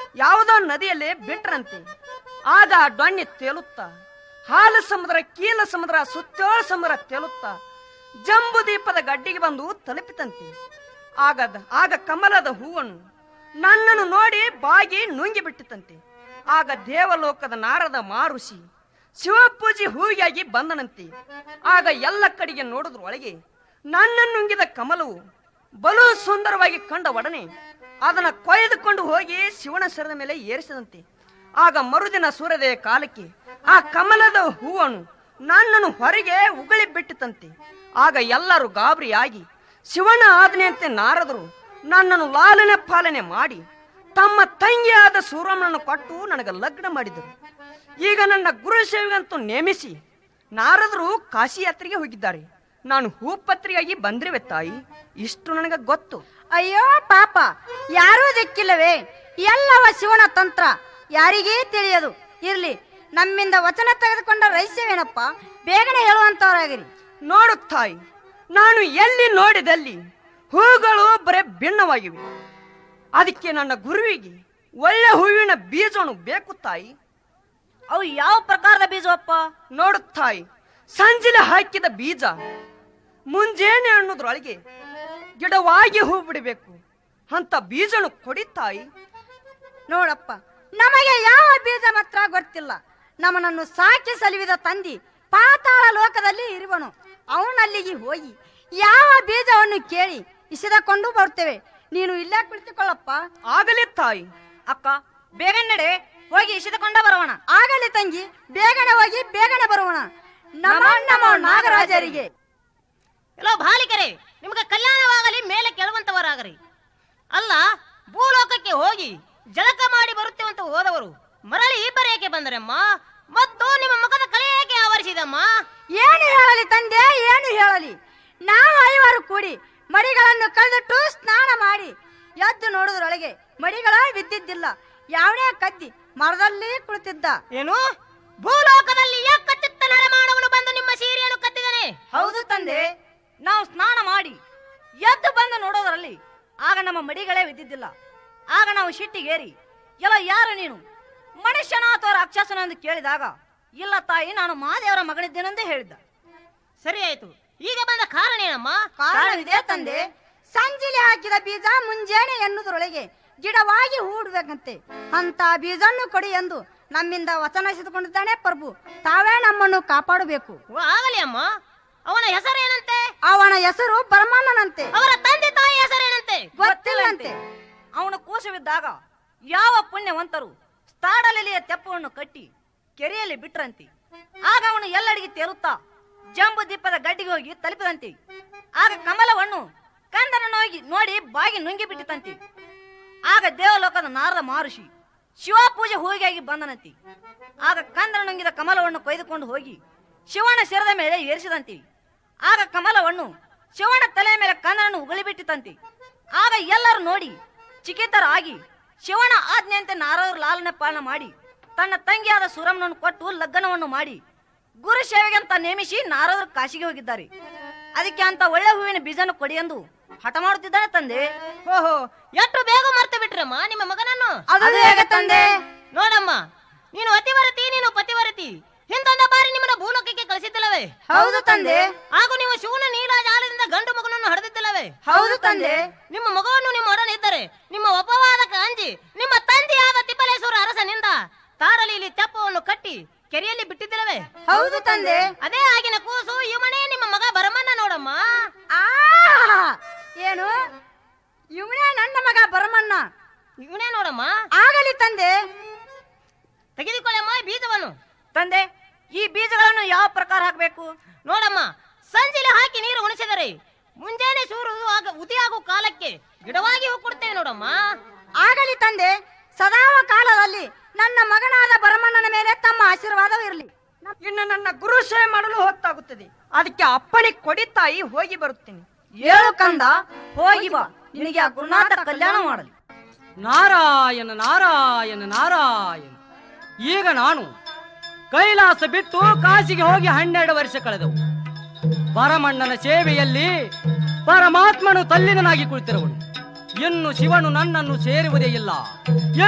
ಯಾವುದೋ ನದಿಯಲ್ಲಿ ಬಿಟ್ರಂತೆ ಆಗ ಆ ಡೊಣ್ಣಿ ತೇಲುತ್ತ ಹಾಲು ಸಮುದ್ರ ಕೀಲ ಸಮುದ್ರ ಸುತ್ತೋಳ ಸಮುದ್ರ ತೇಲುತ್ತ ಜಂಬು ದೀಪದ ಗಡ್ಡಿಗೆ ಬಂದು ತಲುಪಿತಂತೆ ಆಗದ ಆಗ ಕಮಲದ ಹೂವನ್ನು ನನ್ನನ್ನು ನೋಡಿ ಬಾಗಿ ನುಂಗಿ ಬಿಟ್ಟಿತಂತೆ ಆಗ ದೇವಲೋಕದ ನಾರದ ಮಾರುಷಿ ಶಿವಪೂಜೆ ಹೂವಿಗಾಗಿ ಬಂದನಂತೆ ಆಗ ಎಲ್ಲ ಕಡೆಗೆ ನೋಡಿದ್ರ ಒಳಗೆ ನನ್ನನ್ನು ನುಂಗಿದ ಕಮಲವು ಬಲು ಸುಂದರವಾಗಿ ಕಂಡ ಒಡನೆ ಅದನ್ನ ಕೊಯ್ದುಕೊಂಡು ಹೋಗಿ ಶಿವನ ಶಿರದ ಮೇಲೆ ಏರಿಸಿದಂತೆ ಆಗ ಮರುದಿನ ಸೂರ್ಯೋದಯ ಕಾಲಕ್ಕೆ ಆ ಕಮಲದ ಹೂವನ್ನು ನನ್ನನ್ನು ಹೊರಗೆ ಉಗುಳಿ ಬಿಟ್ಟಿತಂತೆ ಆಗ ಎಲ್ಲರೂ ಗಾಬರಿಯಾಗಿ ಶಿವನ ಆಜ್ಞೆಯಂತೆ ನಾರದರು ನನ್ನನ್ನು ಲಾಲನೆ ಪಾಲನೆ ಮಾಡಿ ತಮ್ಮ ತಂಗಿಯಾದ ಸೂರಮ್ಮನನ್ನು ಕೊಟ್ಟು ನನಗೆ ಲಗ್ನ ಮಾಡಿದರು ಈಗ ನನ್ನ ಗುರು ಸೇವೆಗಂತೂ ನೇಮಿಸಿ ನಾರದರು ಕಾಶಿ ಯಾತ್ರೆಗೆ ಹೋಗಿದ್ದಾರೆ ನಾನು ಹೂಪತ್ರಿಯಾಗಿ ಬಂದ್ರಿವೆ ತಾಯಿ ಇಷ್ಟು ನನಗೆ ಗೊತ್ತು ಅಯ್ಯೋ ಪಾಪ ಯಾರೂ ದಿಕ್ಕಿಲ್ಲವೇ ಎಲ್ಲವ ಶಿವನ ತಂತ್ರ ಯಾರಿಗೇ ತಿಳಿಯದು ಇರ್ಲಿ ನಮ್ಮಿಂದ ವಚನ ತೆಗೆದುಕೊಂಡ ರಹಸ್ಯವೇನಪ್ಪ ಬೇಗನೆ ಹೇಳುವಂತವರಾಗಿರಿ ನೋಡು ತಾಯಿ ನಾನು ಎಲ್ಲಿ ನೋಡಿದಲ್ಲಿ ಹೂಗಳು ಬರೇ ಭಿನ್ನವಾಗಿವೆ ಅದಕ್ಕೆ ನನ್ನ ಗುರುವಿಗೆ ಒಳ್ಳೆ ಹೂವಿನ ಬೀಜವನ್ನು ಬೇಕು ತಾಯಿ ಅವು ಯಾವ ಪ್ರಕಾರದ ಬೀಜವಪ್ಪ ನೋಡು ತಾಯಿ ಸಂಜಿಲೆ ಹಾಕಿದ ಬೀಜ ಮುಂಜಾನೆ ಅನ್ನೋದ್ರೊಳಗೆ ಗಿಡವಾಗಿ ಹೂ ಬಿಡಬೇಕು ಅಂತ ಬೀಜನು ಕೊಡಿ ತಾಯಿ ನೋಡಪ್ಪ ನಮಗೆ ಯಾವ ಬೀಜ ಮಾತ್ರ ಗೊತ್ತಿಲ್ಲ ನಮ್ಮನನ್ನು ಸಾಕಿ ಸಲುವಿದ ತಂದಿ ಪಾತಾಳ ಲೋಕದಲ್ಲಿ ಇರುವನು ಅವನಲ್ಲಿಗೆ ಹೋಗಿ ಯಾವ ಬೀಜವನ್ನು ಕೇಳಿ ಇಸಿದಕೊಂಡು ಬರ್ತೇವೆ ನೀನು ಇಲ್ಲೇ ಕುಳಿತುಕೊಳ್ಳಪ್ಪ ಆಗಲಿ ತಾಯಿ ಅಕ್ಕ ಬೇಗನೆ ನಡೆ ಹೋಗಿ ಇಸಿದುಕೊಂಡ ಬರೋಣ ಆಗಲಿ ತಂಗಿ ಬೇಗನೆ ಹೋಗಿ ಬೇಗನೆ ಬರೋಣ ನಮೋ ನಮೋ ನಾಗರಾಜರಿಗೆ ಎಲ್ಲೋ ಬಾಲಿಕರೇ ನಿಮಗೆ ಕಲ್ಯಾಣವಾಗಲಿ ಮೇಲೆ ಕೇಳುವಂತವರಾಗರಿ ಅಲ್ಲ ಭೂಲೋಕಕ್ಕೆ ಹೋಗಿ ಜಳಕ ಮಾಡಿ ಬರುತ್ತೇವಂತ ಹೋದವರು ಮರಳಿ ಇಬ್ಬರೇಕೆ ಬಂದರಮ್ಮ ಮತ್ತು ನಿಮ್ಮ ಮುಖದ ಕಲೆ ಏಕೆ ಆವರಿಸಿದಮ್ಮ ಏನು ಹೇಳಲಿ ತಂದೆ ಏನು ಹೇಳಲಿ ನಾವು ಐವರು ಕೂಡಿ ಮಡಿಗಳನ್ನು ಕಳೆದಿಟ್ಟು ಸ್ನಾನ ಮಾಡಿ ಎದ್ದು ನೋಡುವುದರೊಳಗೆ ಮಡಿಗಳ ಬಿದ್ದಿದ್ದಿಲ್ಲ ಯಾವನೇ ಕದ್ದಿ ಮರದಲ್ಲಿ ಕುಳಿತಿದ್ದ ಏನು ಭೂಲೋಕದಲ್ಲಿ ಏಕಚಿತ್ತ ನರಮಾನವನು ಬಂದು ನಿಮ್ಮ ಸೀರೆಯನ್ನು ಕದ್ದಿದನೆ ಹೌದು ತಂದೆ ನಾವು ಸ್ನಾನ ಮಾಡಿ ಎದ್ದು ಬಂದು ನೋಡೋದರಲ್ಲಿ ಆಗ ನಮ್ಮ ಮಡಿಗಳೇ ಬಿದ್ದಿದ್ದಿಲ್ಲ ಆಗ ನಾವು ಶಿಟ್ಟಿಗೇರಿ ಎಲ್ಲ ಯಾರು ನೀನು ಮನುಷ್ಯನ ಅಥವಾ ರಾಕ್ಷಸನ ಎಂದು ಕೇಳಿದಾಗ ಇಲ್ಲ ತಾಯಿ ನಾನು ಮಹಾದೇವರ ಮಗನಿದ್ದೇನೆಂದೇ ಹೇಳಿದ್ದ ಸರಿ ಆಯ್ತು ಈಗ ಬಂದ ಕಾರಣ ಏನಮ್ಮ ಕಾರಣವಿದೆ ತಂದೆ ಸಂಜಿಲೆ ಹಾಕಿದ ಬೀಜ ಮುಂಜಾನೆ ಎನ್ನುವುದರೊಳಗೆ ಗಿಡವಾಗಿ ಹೂಡಬೇಕಂತೆ ಅಂತ ಬೀಜನ್ನು ಕೊಡಿ ಎಂದು ನಮ್ಮಿಂದ ವಚನಿಸಿದುಕೊಂಡಿದ್ದಾನೆ ಪ್ರಭು ತಾವೇ ನಮ್ಮನ್ನು ಕಾಪಾಡಬೇಕು ಓ, ಆಗಲಿ ಅಮ್ಮ ಅವನ ಹೆಸರೇನಂತೆ ಅವನ ಹೆಸರು ಪರಮಾನನಂತೆ ಅವರ ತಂದೆ ತಾಯಿ ಹೆಸರೇನಂತೆ ಗೊತ್ತಿಲ್ಲಂತೆ ಅವನ ಕೋಶವಿದ್ದಾಗ ಯಾವ ಪುಣ್ಯವಂತರು ಸ್ಥಾಡಲಿಲಿಯ ತೆಪ್ಪವನ್ನು ಕಟ್ಟಿ ಕೆರೆಯಲ್ಲಿ ಬಿಟ್ರಂತೆ ಆಗ ಅವನು ಎಲ್ಲಡಿಗೆ ತೇಲುತ್ತಾ ಜಂಬು ದೀಪದ ಗಡ್ಡಿಗೆ ಹೋಗಿ ತಲುಪಿದಂತೆ ಆಗ ಕಮಲವನ್ನು ಕಂದನನ್ನು ಹೋಗಿ ನೋಡಿ ಬಾಗಿ ನುಂಗಿ ಬಿಟ್ಟಿತಂತೆ ಆಗ ದೇವಲೋಕದ ನಾರದ ಮಹರ್ಷಿ ಶಿವ ಪೂಜೆ ಹೋಗಿಯಾಗಿ ಬಂದನಂತೆ ಆಗ ಕಂದನ ನುಂಗಿದ ಕಮಲವನ್ನು ಕೊಯ್ದುಕೊಂಡು ಹೋಗಿ ಶಿವನ ಶಿರದ ಮೇಲೆ ಏರಿಸಿದಂತೆ ಆಗ ಕಮಲವನ್ನು ಶಿವನ ತಲೆಯ ಮೇಲೆ ಕಂದನನ್ನು ಉಗುಳಿಬಿಟ್ಟಿತಂತೆ ಆಗ ಎಲ್ಲರೂ ನೋಡಿ ಚಿಕಿತರಾಗಿ ಶಿವನ ಆಜ್ಞೆಯಂತೆ ನಾರದರು ಲಾಲನೆ ಪಾಲನೆ ಮಾಡಿ ತನ್ನ ತಂಗಿಯಾದ ಸುರಮ್ಮನನ್ನು ಕೊಟ್ಟು ಲಗ್ನವನ್ನು ಮಾಡಿ ಗುರು ಸೇವೆಗೆ ಅಂತ ನೇಮಿಸಿ ನಾರದರು ಕಾಶಿಗೆ ಹೋಗಿದ್ದಾರೆ ಅದಕ್ಕೆ ಅಂತ ಒಳ್ಳೆ ಹೂವಿನ ಬೀಜನ ಕೊಡಿ ಎಂದು ಹಠ ಮಾಡುತ್ತಿದ್ದಾನೆ ತಂದೆ ಓಹೋ ಎಷ್ಟು ಬೇಗ ಮರ್ತು ಬಿಟ್ರಮ್ಮ ನಿಮ್ಮ ಮಗನನ್ನು ಅದು ಹೇಗೆ ತಂದೆ ನೋಡಮ್ಮ ನೀನು ಅತಿವರತಿ ನೀನು ಪತಿವರತಿ ಹಿಂದೊಂದ ಬಾರಿ ನಿಮ್ಮನ್ನ ಭೂಲೋಕಕ್ಕೆ ಕಳಿಸಿದ್ದಲ್ಲವೇ ಹೌದು ತಂದೆ ಹಾಗೂ ನೀವು ಶಿವನ ನೀಲ ಜಾಲದಿಂದ ಗಂಡು ಮಗನನ್ನು ಹಡೆದಿದ್ದಲ್ಲವೇ ಹೌದು ತಂದೆ ನಿಮ್ಮ ಮಗವನ್ನು ನಿಮ್ಮ ಒಡನೆ ಇದ್ದರೆ ನಿಮ್ಮ ಒಪ್ಪವಾದಕ್ಕೆ ಅಂಜಿ ನಿಮ್ಮ ತಂದೆಯಾದ ತಿಪ್ಪಲೇಶ್ವರ ಅರಸನಿಂದ ತಾರಲಿಲಿ ತೆಪ್ಪವನ್ನು ಕಟ್ಟಿ ಕೆರೆಯಲ್ಲಿ ಬಿಟ್ಟಿದ್ದಲ್ಲವೇ ಹೌದು ತಂದೆ ಅದೇ ಆಗಿನ ಕೂಸು ಇವನೇ ನಿಮ್ಮ ಮಗ ಬರಮನ್ನ ನೋಡಮ್ಮ ಆ ಏನು ಇವನೇ ನನ್ನ ಮಗ ಬರಮಣ್ಣ ಇವನೇ ನೋಡಮ್ಮ ಆಗಲಿ ತಂದೆ ತೆಗೆದುಕೊಳ್ಳಮ್ಮ ಈ ಬೀಜವನ್ನು ತಂದೆ ಈ ಬೀಜಗಳನ್ನು ಯಾವ ಪ್ರಕಾರ ಹಾಕಬೇಕು ನೋಡಮ್ಮ ಸಂಜಿಲೆ ಹಾಕಿ ನೀರು ಉಣಿಸಿದರೆ ಮುಂಜಾನೆ ಸೂರು ಆಗ ಉದಿ ಆಗೋ ಕಾಲಕ್ಕೆ ಗಿಡವಾಗಿ ಹೂ ಕೊಡ್ತೇವೆ ನೋಡಮ್ಮ ಆಗಲಿ ತಂದೆ ಸದಾವ ಕಾಲದಲ್ಲಿ ನನ್ನ ಮಗನಾದ ಬರಮಣ್ಣನ ಮೇಲೆ ತಮ್ಮ ಆಶೀರ್ವಾದವಿರಲಿ ಇನ್ನು ನನ್ನ ಗುರು ಸೇವೆ ಮಾಡಲು ಹೊತ್ತಾಗುತ್ತದೆ ಅದಕ್ಕೆ ಅಪ್ಪಣೆ ಕೊಡಿ ತಾಯಿ ಹೋಗಿ ಬರುತ್ತೇನೆ ಏಳು ಕಂದ ಹೋಗಿ ಬಾ ನಿನಗೆ ಆ ಗುರುನಾಥ ಕಲ್ಯಾಣ ಮಾಡಲಿ ನಾರಾಯಣ ನಾರಾಯಣ ನಾರಾಯಣ ಈಗ ನಾನು ಕೈಲಾಸ ಬಿಟ್ಟು ಕಾಶಿಗೆ ಹೋಗಿ ಹನ್ನೆರಡು ವರ್ಷ ಕಳೆದವು ಪರಮಣ್ಣನ ಸೇವೆಯಲ್ಲಿ ಪರಮಾತ್ಮನು ತಲ್ಲಿನನಾಗಿ ಕುಳಿತಿರುವನು ಇನ್ನು ಶಿವನು ನನ್ನನ್ನು ಸೇರುವುದೇ ಇಲ್ಲ